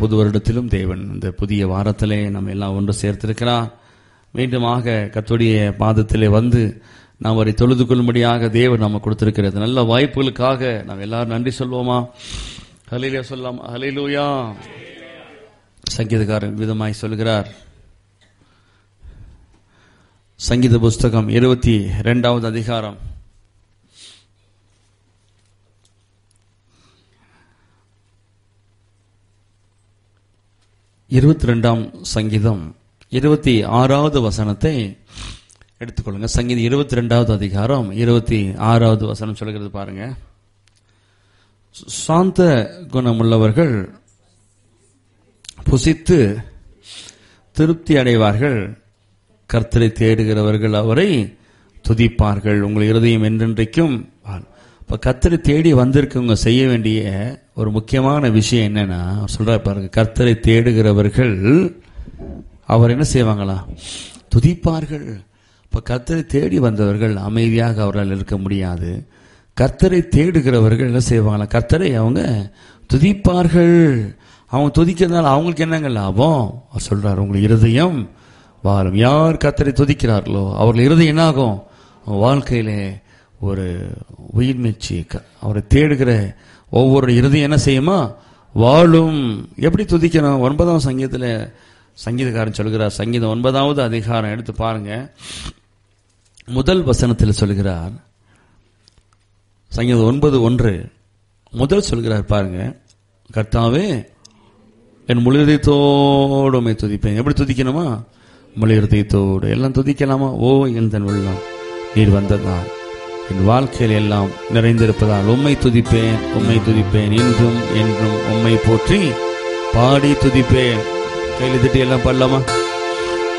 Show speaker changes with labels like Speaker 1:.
Speaker 1: புது வருடத்திலும் தேவன் இந்த புதிய வாரத்திலே நம்ம எல்லாம் ஒன்று சேர்த்திருக்கிறார் மீண்டுமாக கத்துடைய பாதத்திலே வந்து நாம் அவரை தொழுது கொள்ளும்படியாக தேவன் நம்ம கொடுத்திருக்கிறது நல்ல வாய்ப்புகளுக்காக நாம் எல்லாரும் நன்றி சொல்வோமா ஹலிலியா சொல்லலாம் ஹலிலூயா சங்கீதக்காரன் விதமாய் சொல்கிறார் சங்கீத புஸ்தகம் இருபத்தி இரண்டாவது அதிகாரம் இருபத்தி ரெண்டாம் சங்கீதம் இருபத்தி ஆறாவது வசனத்தை எடுத்துக்கொள்ளுங்க சங்கீதம் இருபத்தி ரெண்டாவது அதிகாரம் இருபத்தி ஆறாவது வசனம் சொல்கிறது பாருங்க சாந்த குணமுள்ளவர்கள் புசித்து திருப்தி அடைவார்கள் கர்த்தரை தேடுகிறவர்கள் அவரை துதிப்பார்கள் உங்கள் இருதயம் என்றென்றைக்கும் வாழ். இப்ப கர்த்தரை தேடி வந்திருக்கவங்க செய்ய வேண்டிய ஒரு முக்கியமான விஷயம் என்னன்னா அவர் சொல்றாரு பாருங்க கர்த்தரை தேடுகிறவர்கள் அவர் என்ன செய்வாங்களா துதிப்பார்கள் இப்ப கர்த்தரை தேடி வந்தவர்கள் அமைதியாக அவரால் இருக்க முடியாது கர்த்தரை தேடுகிறவர்கள் என்ன செய்வாங்களா கர்த்தரை அவங்க துதிப்பார்கள் அவங்க துதிக்கிறதுனால அவங்களுக்கு என்னங்க லாபம் அவர் சொல்றாரு உங்கள் இருதயம் வாழும் யார் கர்த்தரை துதிக்கிறார்களோ அவர்கள் இருதயம் என்னாகும் அவங்க வாழ்க்கையிலே ஒரு உயிர்மெச்சி க- அவரை தேடுகிற ஒவ்வொரு இருதயம் என்ன செய்யுமா வாழும் எப்படி துதிக்கணும் ஒன்பதாம் சங்கீதத்தில் சங்கீதக்காரன் சொல்கிறார் சங்கீதம் ஒன்பதாவது அதிகாரம் எடுத்து பாருங்க முதல் வசனத்தில் சொல்கிறார் சங்கீதம் ஒன்பது ஒன்று முதல் சொல்கிறார் பாருங்க கர்த்தாவே என் முழு இதயத்தோடு உம்மை துதிப்பேன் எப்படி துதிக்கணுமா முழு இதயத்தோடு எல்லாம் துதிக்கலாமா ஓ என் தன் உள்ளம் நீர் வந்ததால் என் வாழ்க்கையில் எல்லாம் நிறைந்திருப்பதால் உம்மை துதிப்பேன் உம்மை துதிப்பேன் இன்றும் என்றும் உம்மை போற்றி பாடி துதிப்பேன் கையில் திட்டி எல்லாம் பாடலாமா